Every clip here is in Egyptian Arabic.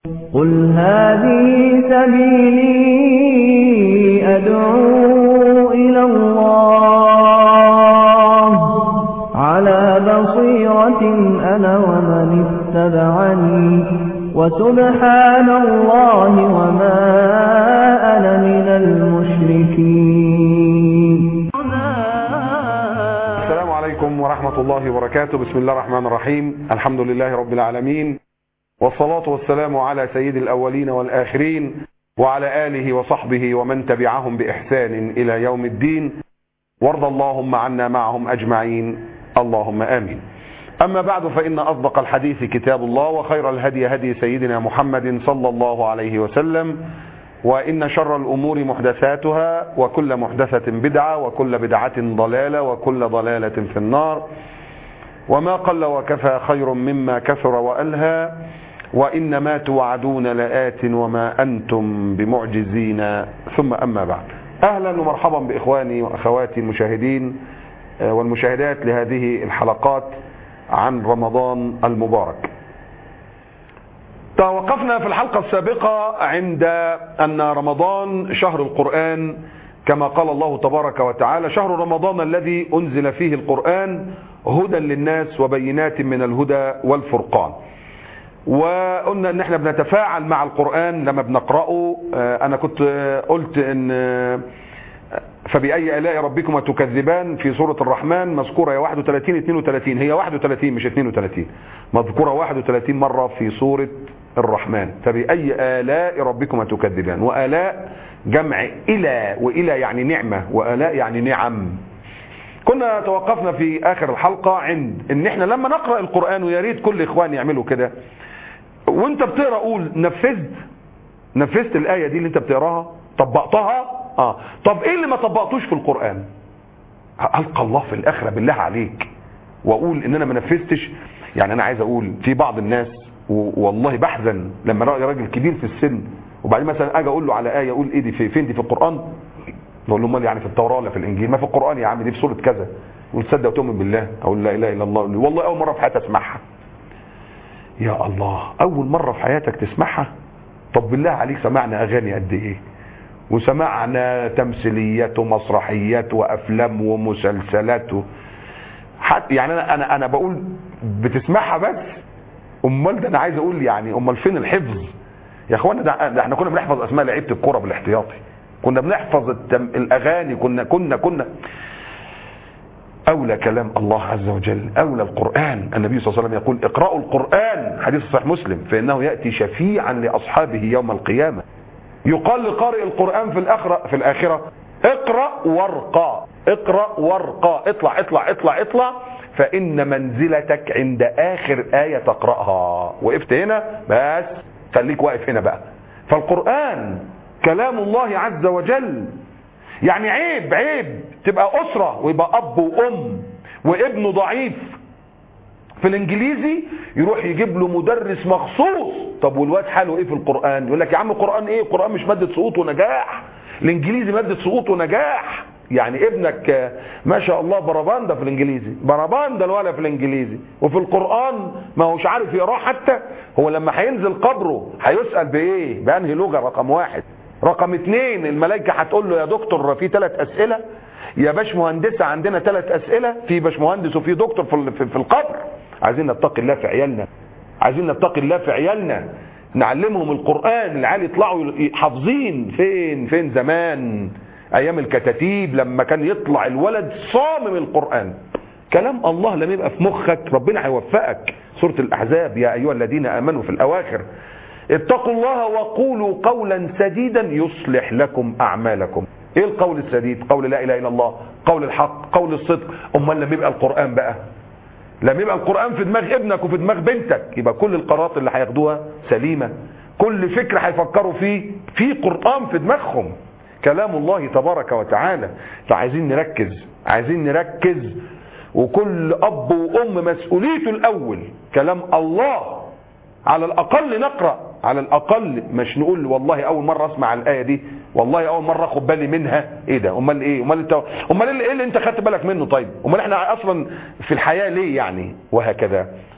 قل هذه سبيلي أدعو إلى الله على بصيرة أنا ومن اتبعني وسبحان الله وما أنا من المشركين السلام عليكم ورحمة الله وبركاته بسم الله الرحمن الرحيم الحمد لله رب العالمين والصلاة والسلام على سيد الأولين والآخرين وعلى آله وصحبه ومن تبعهم بإحسان إلى يوم الدين وارض اللهم عنا معهم أجمعين اللهم آمين أما بعد فإن أصدق الحديث كتاب الله وخير الهدي هدي سيدنا محمد صلى الله عليه وسلم وإن شر الأمور محدثاتها وكل محدثة بدعة وكل بدعة ضلالة وكل ضلالة في النار وما قل وكفى خير مما كثر وألهى وإن ما توعدون لآت وما أنتم بمعجزين ثم أما بعد أهلا ومرحبا بإخواني وأخواتي المشاهدين والمشاهدات لهذه الحلقات عن رمضان المبارك توقفنا في الحلقة السابقة عند أن رمضان شهر القرآن كما قال الله تبارك وتعالى شهر رمضان الذي أنزل فيه القرآن هدى للناس وبينات من الهدى والفرقان وقلنا ان احنا بنتفاعل مع القرآن لما بنقرأه انا كنت قلت ان فبأي آلاء ربكما تكذبان في سورة الرحمن مذكورة يا 31 32 هي 31 مش 32 مذكورة 31 مرة في سورة الرحمن فبأي آلاء ربكما تكذبان وآلاء جمع إلى وإلى يعني نعمة وآلاء يعني نعم كنا توقفنا في آخر الحلقة عند ان احنا لما نقرأ القرآن ويا ريت كل اخوان يعملوا كده وانت بتقرأ قول نفذت نفذت الآية دي اللي انت بتقراها طبقتها اه طب ايه اللي ما طبقتوش في القرآن ألقى الله في الآخرة بالله عليك واقول ان انا ما نفذتش يعني انا عايز اقول في بعض الناس والله بحزن لما رأي راجل كبير في السن وبعدين مثلا اجي اقول له على آية اقول ايه دي في فين دي في القرآن بقول له امال يعني في التوراة ولا في الانجيل ما في القرآن يا عم دي في سورة كذا وتصدق وتؤمن بالله اقول لا اله الا الله والله اول مرة في حياتي اسمعها يا الله اول مرة في حياتك تسمعها طب بالله عليك سمعنا اغاني قد ايه وسمعنا تمثيليات ومسرحيات وافلام ومسلسلات و... حتى يعني انا انا انا بقول بتسمعها بس امال ده انا عايز اقول يعني امال فين الحفظ يا اخوانا ده, ده احنا كنا بنحفظ اسماء لعيبه الكوره بالاحتياطي كنا بنحفظ التم... الاغاني كنا كنا كنا اولى كلام الله عز وجل اولى القران النبي صلى الله عليه وسلم يقول اقرأوا القران حديث صحيح مسلم فانه ياتي شفيعا لاصحابه يوم القيامه يقال لقارئ القرآن في الآخرة في الآخرة اقرأ وارقى اقرأ وارقى اطلع اطلع اطلع اطلع فإن منزلتك عند آخر آية تقرأها وقفت هنا بس خليك واقف هنا بقى فالقرآن كلام الله عز وجل يعني عيب عيب تبقى أسرة ويبقى أب وأم وابنه ضعيف في الانجليزي يروح يجيب له مدرس مخصوص طب والواد حاله ايه في القرآن يقول لك يا عم القرآن ايه القرآن مش مادة سقوط ونجاح الانجليزي مادة سقوط ونجاح يعني ابنك ما شاء الله برباندا في الانجليزي برباندا الولا في الانجليزي وفي القرآن ما هوش عارف يقراه حتى هو لما هينزل قبره هيسأل بايه بانهي لغة رقم واحد رقم اتنين الملائكة هتقول له يا دكتور في ثلاث اسئلة يا باش مهندسة عندنا ثلاث اسئلة في باش مهندس وفي دكتور في, في القبر عايزين نتقي الله في عيالنا عايزين نتقي الله في عيالنا نعلمهم القرآن العيال يطلعوا حافظين فين فين زمان ايام الكتاتيب لما كان يطلع الولد صامم القرآن كلام الله لما يبقى في مخك ربنا هيوفقك سورة الاحزاب يا ايها الذين امنوا في الاواخر اتقوا الله وقولوا قولا سديدا يصلح لكم اعمالكم ايه القول السديد قول لا اله الا الله قول الحق قول الصدق امال لما يبقى القرآن بقى لما يبقى القرآن في دماغ ابنك وفي دماغ بنتك يبقى كل القرارات اللي هياخدوها سليمة كل فكر هيفكروا فيه في قرآن في دماغهم كلام الله تبارك وتعالى فعايزين نركز عايزين نركز وكل اب وام مسؤوليته الاول كلام الله على الاقل نقرأ على الاقل مش نقول والله اول مرة اسمع الاية دي والله اول مرة اخد بالي منها ايه ده امال ايه امال انت امال ايه اللي انت خدت بالك منه طيب امال احنا اصلا في الحياة ليه يعني وهكذا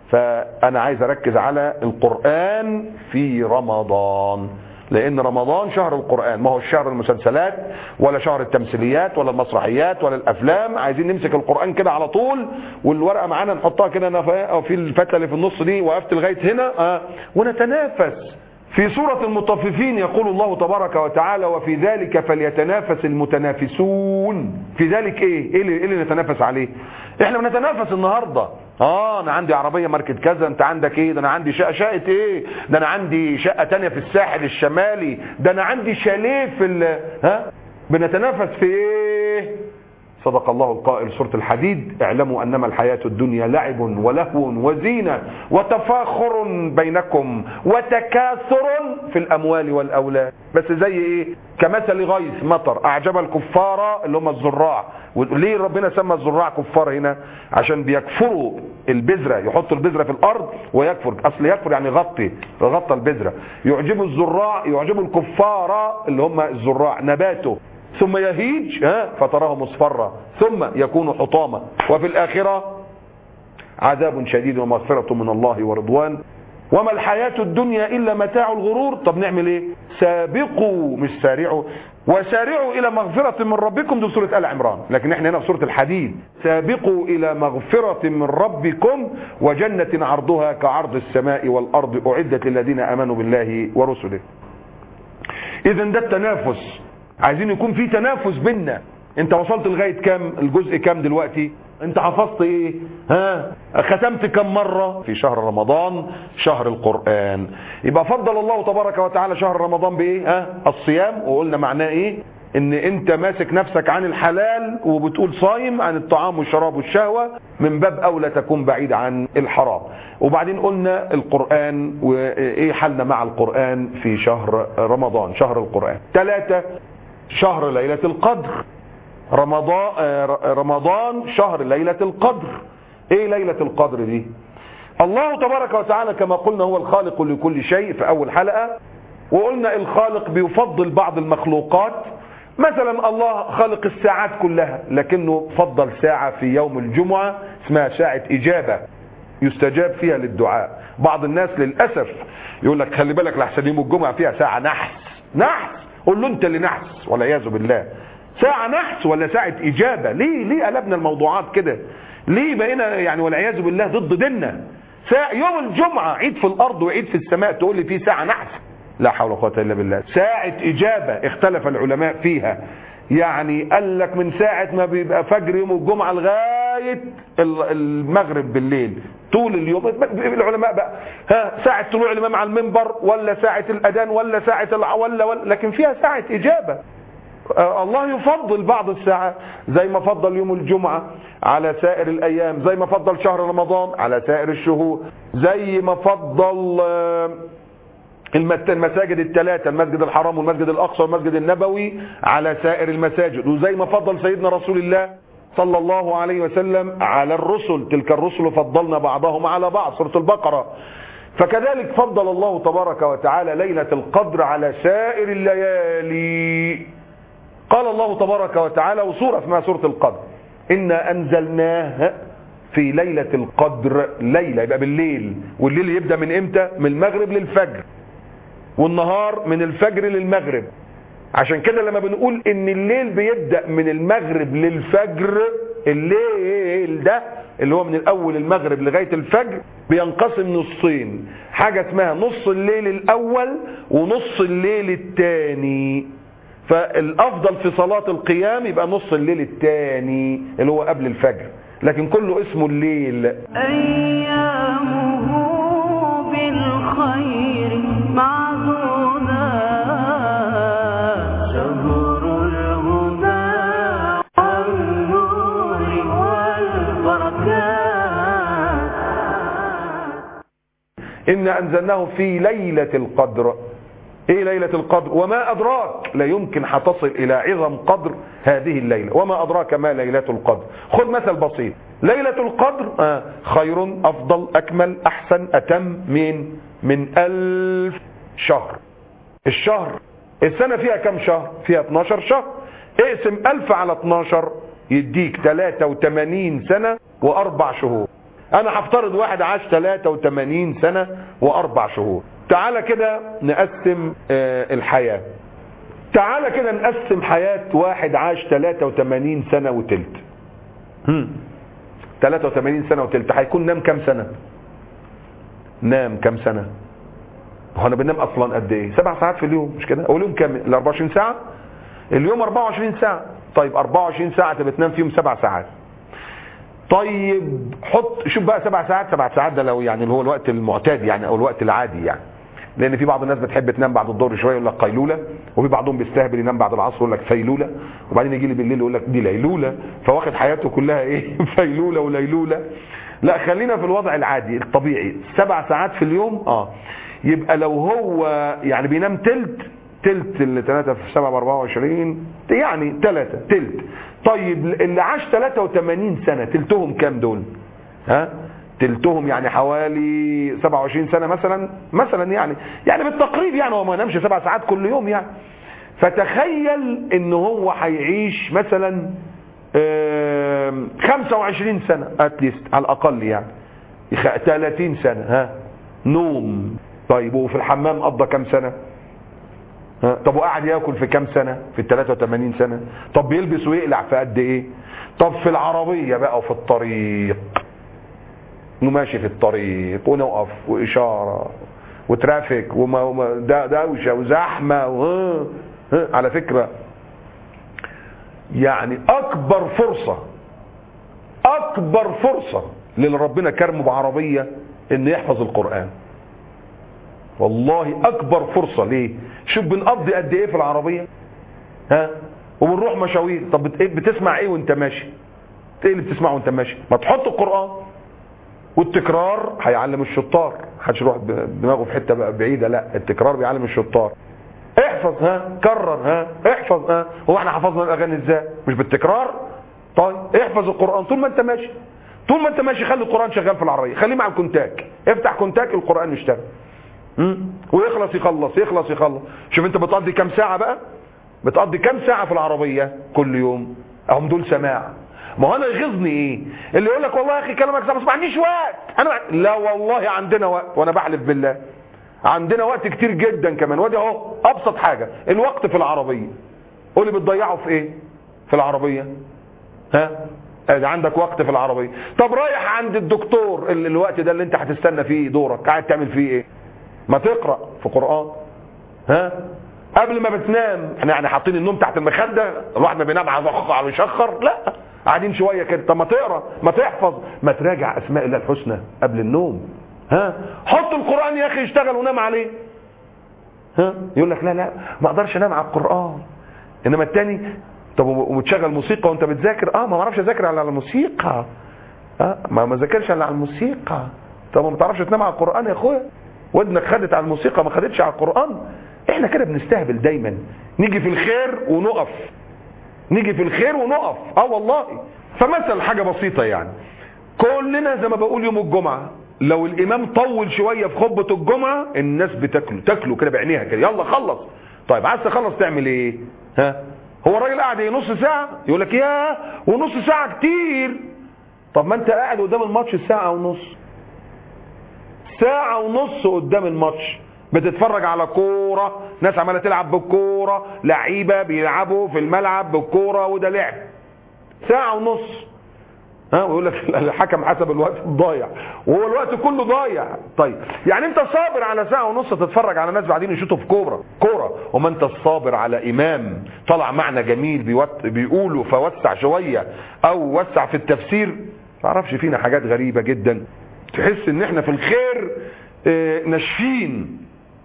فانا عايز اركز على القرآن في رمضان لان رمضان شهر القرآن ما هو شهر المسلسلات ولا شهر التمثيليات ولا المسرحيات ولا الافلام عايزين نمسك القرآن كده على طول والورقة معانا نحطها كده انا في في الفتلة اللي في النص دي وقفت لغاية هنا آه ونتنافس في سورة المطففين يقول الله تبارك وتعالى وفي ذلك فليتنافس المتنافسون في ذلك ايه ايه اللي, إيه اللي نتنافس عليه احنا بنتنافس النهاردة اه انا عندي عربية ماركة كذا انت عندك ايه ده انا عندي شقة شقة ايه ده انا عندي شقة تانية في الساحل الشمالي ده انا عندي شاليه في ال... ها بنتنافس في ايه صدق الله القائل سورة الحديد اعلموا أنما الحياة الدنيا لعب ولهو وزينة وتفاخر بينكم وتكاثر في الأموال والأولاد بس زي إيه كمثل غيث مطر أعجب الكفار اللي هم الزراع ليه ربنا سمى الزراع كفار هنا عشان بيكفروا البذرة يحطوا البذرة في الأرض ويكفر أصل يكفر يعني غطي غطى البذرة يعجبوا الزراع يعجبوا الكفار اللي هم الزراع نباته ثم يهيج ها فتراه مصفرا ثم يكون حطاما وفي الآخرة عذاب شديد ومغفرة من الله ورضوان وما الحياة الدنيا إلا متاع الغرور طب نعمل ايه سابقوا مش سارعوا وسارعوا إلى مغفرة من ربكم دي سورة آل عمران لكن احنا هنا في سورة الحديد سابقوا إلى مغفرة من ربكم وجنة عرضها كعرض السماء والأرض أعدت للذين آمنوا بالله ورسله إذا ده التنافس عايزين يكون في تنافس بينا انت وصلت لغاية كام الجزء كام دلوقتي انت حفظت ايه ها ختمت كم مرة في شهر رمضان شهر القرآن يبقى فضل الله تبارك وتعالى شهر رمضان بايه ها الصيام وقلنا معناه ايه ان انت ماسك نفسك عن الحلال وبتقول صايم عن الطعام والشراب والشهوة من باب اولى تكون بعيد عن الحرام وبعدين قلنا القرآن وايه حالنا مع القرآن في شهر رمضان شهر القرآن ثلاثة شهر ليلة القدر رمضان رمضان شهر ليلة القدر ايه ليلة القدر دي الله تبارك وتعالى كما قلنا هو الخالق لكل شيء في اول حلقة وقلنا الخالق بيفضل بعض المخلوقات مثلا الله خلق الساعات كلها لكنه فضل ساعة في يوم الجمعة اسمها ساعة اجابة يستجاب فيها للدعاء بعض الناس للأسف يقول لك خلي بالك لحسن يوم الجمعة فيها ساعة نحس نحس قول له انت اللي نحس والعياذ بالله ساعة نحس ولا ساعة إجابة ليه ليه قلبنا الموضوعات كده ليه بقينا يعني والعياذ بالله ضد ديننا ساعة يوم الجمعة عيد في الأرض وعيد في السماء تقول لي فيه ساعة نحس لا حول ولا قوة إلا بالله ساعة إجابة اختلف العلماء فيها يعني قال لك من ساعة ما بيبقى فجر يوم الجمعة لغاية المغرب بالليل طول اليوم العلماء بقى ها ساعة طلوع الإمام على المنبر ولا ساعة الأذان ولا ساعة ولا, ولا لكن فيها ساعة إجابة الله يفضل بعض الساعات زي ما فضل يوم الجمعة على سائر الأيام زي ما فضل شهر رمضان على سائر الشهور زي ما فضل المساجد الثلاثة المسجد الحرام والمسجد الأقصى والمسجد النبوي على سائر المساجد وزي ما فضل سيدنا رسول الله صلى الله عليه وسلم على الرسل تلك الرسل فضلنا بعضهم على بعض سورة البقرة فكذلك فضل الله تبارك وتعالى ليلة القدر على سائر الليالي قال الله تبارك وتعالى وسورة اسمها سورة القدر إنا أنزلناه في ليلة القدر ليلة يبقى بالليل والليل يبدأ من امتى من المغرب للفجر والنهار من الفجر للمغرب عشان كده لما بنقول ان الليل بيبدأ من المغرب للفجر الليل ده اللي هو من الاول المغرب لغاية الفجر بينقسم نصين حاجة اسمها نص الليل الاول ونص الليل الثاني فالافضل في صلاة القيام يبقى نص الليل الثاني اللي هو قبل الفجر لكن كله اسمه الليل أيامه بالخير معدودة شهر الهدى والنور والبركات إنا أنزلناه في ليلة القدر إيه ليلة القدر وما أدراك لا يمكن حتصل إلى عظم قدر هذه الليلة وما أدراك ما ليلة القدر خذ مثل بسيط ليلة القدر آه خير أفضل أكمل أحسن أتم من من ألف شهر الشهر السنة فيها كم شهر فيها 12 شهر اقسم ألف على 12 يديك 83 سنة وأربع شهور انا هفترض واحد عاش 83 سنة واربع شهور تعالى كده نقسم آه، الحياة تعالى كده نقسم حياة واحد عاش 83 سنة وتلت هم. 83 سنة وتلت هيكون نام كام سنة نام كام سنة هو انا بننام اصلا قد ايه سبع ساعات في اليوم مش كده هو اليوم كام ال 24 ساعة اليوم 24 ساعة طيب 24 ساعة تبقى تنام فيهم سبع ساعات طيب حط شوف بقى سبع ساعات سبع ساعات ده لو يعني اللي هو الوقت المعتاد يعني او الوقت العادي يعني لان في بعض الناس بتحب تنام بعد الظهر شويه يقول لك قيلوله وفي بعضهم بيستهبل ينام بعد العصر يقول لك فيلوله وبعدين يجي لي بالليل يقول لك دي ليلوله فواخد حياته كلها ايه فيلوله وليلوله لا خلينا في الوضع العادي الطبيعي سبع ساعات في اليوم اه يبقى لو هو يعني بينام تلت تلت اللي 3 في 7 ب 24 يعني 3 تلت طيب اللي عاش 83 سنة تلتهم كام دول ها تلتهم يعني حوالي 27 سنة مثلا مثلا يعني يعني بالتقريب يعني هو ما نامش سبع ساعات كل يوم يعني فتخيل ان هو هيعيش مثلا آم، 25 سنة اتليست على الاقل يعني يخ- 30 سنة ها نوم طيب وفي الحمام قضى كام سنة ها؟ طب وقعد ياكل في كام سنة في ال 83 سنة طب بيلبس ويقلع في قد ايه طب في العربية بقى وفي الطريق وماشي في الطريق ونقف وإشارة وترافيك وما وما- دا- دوشة وزحمة وها ها؟ على فكرة يعني أكبر فرصة أكبر فرصة للي ربنا كرمه بعربية إن يحفظ القرآن والله اكبر فرصة ليه شوف بنقضي قد ايه في العربية ها وبنروح مشاوير طب بت- إيه بتسمع ايه وانت ماشي ايه اللي بتسمعه وانت ماشي ما تحط القرآن والتكرار هيعلم الشطار محدش يروح ب- دماغه في حتة بقى بعيدة لا التكرار بيعلم الشطار احفظ ها كرر ها احفظ ها هو احنا حفظنا الاغاني ازاي مش بالتكرار طيب احفظ القرآن طول ما انت ماشي طول ما انت ماشي خلي القرآن شغال في العربية خليه مع الكونتاك افتح كونتاك القرآن يشتغل مم. ويخلص يخلص يخلص يخلص شوف انت بتقضي كام ساعة بقى بتقضي كام ساعة في العربية كل يوم اهم دول سماع ما هو انا يغيظني ايه اللي يقول لك والله يا اخي كلامك سامع بس ما عنديش وقت انا ما- لا والله عندنا وقت وانا بحلف بالله عندنا وقت كتير جدا كمان وادي اهو ابسط حاجة الوقت في العربية قول لي بتضيعه في ايه في العربية ها ادي عندك وقت في العربية طب رايح عند الدكتور ال- الوقت ده اللي انت هتستنى فيه دورك قاعد تعمل فيه ايه ما تقرأ في قرآن ها قبل ما بتنام احنا يعني حاطين النوم تحت المخدة الواحد ما بينام على على يشخر لا قاعدين شوية كده طب ما تقرأ ما تحفظ ما تراجع اسماء الله الحسنى قبل النوم ها حط القرآن يا اخي يشتغل ونام عليه ها يقول لك لا لا ما اقدرش انام على القرآن انما التاني طب وتشغل موسيقى وانت بتذاكر اه ما بعرفش اذاكر على الموسيقى اه ما ما ذاكرش الا على الموسيقى طب ما بتعرفش تنام على القرآن يا اخويا ودنك خدت على الموسيقى ما خدتش على القرآن احنا كده بنستهبل دايما نيجي في الخير ونقف نيجي في الخير ونقف اه والله فمثل حاجة بسيطة يعني كلنا زي ما بقول يوم الجمعة لو الامام طول شوية في خطبة الجمعة الناس بتاكله تاكله كده بعينيها كده يلا خلص طيب عايز تخلص تعمل ايه ها هو الراجل قاعد ايه نص ساعة يقول لك يا ونص ساعة كتير طب ما انت قاعد قدام الماتش ساعة ونص ساعة ونص قدام الماتش بتتفرج على كورة ناس عمالة تلعب بالكورة لعيبة بيلعبوا في الملعب بالكورة وده لعب ساعة ونص ها ويقول لك الحكم حسب الوقت الضايع وهو الوقت كله ضايع طيب يعني انت صابر على ساعة ونص تتفرج على ناس بعدين يشوطوا في كورة كورة وما انت الصابر على امام طلع معنى جميل بيوت بيقوله فوسع شوية او وسع في التفسير تعرفش فينا حاجات غريبة جدا تحس ان احنا في الخير اه ناشفين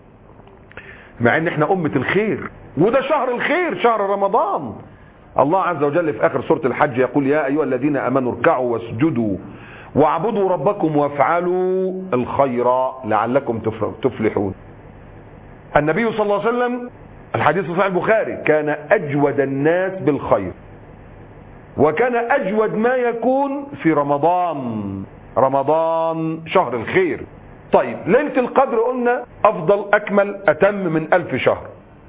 مع ان احنا امة الخير وده شهر الخير شهر رمضان الله عز وجل في اخر سورة الحج يقول يا ايها الذين امنوا اركعوا واسجدوا واعبدوا ربكم وافعلوا الخير لعلكم تفلحون النبي صلى الله عليه وسلم الحديث صحيح البخاري كان اجود الناس بالخير وكان اجود ما يكون في رمضان رمضان شهر الخير طيب ليلة القدر قلنا افضل اكمل اتم من الف شهر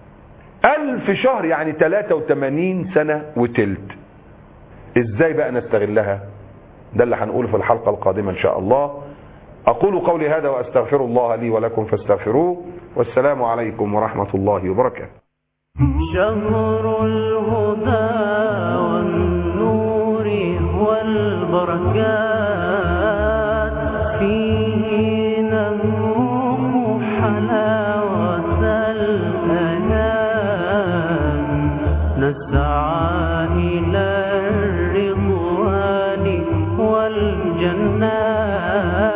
الف شهر يعني 83 سنة وتلت ازاي بقى نستغلها ده اللي هنقوله في الحلقة القادمة إن شاء الله أقول قولي هذا وأستغفر الله لي ولكم فاستغفروه والسلام عليكم ورحمة الله وبركاته شهر الهدى والنور والبركات فيه نذوق حلاوة الأنام نسعى إلى الرضوان والجنات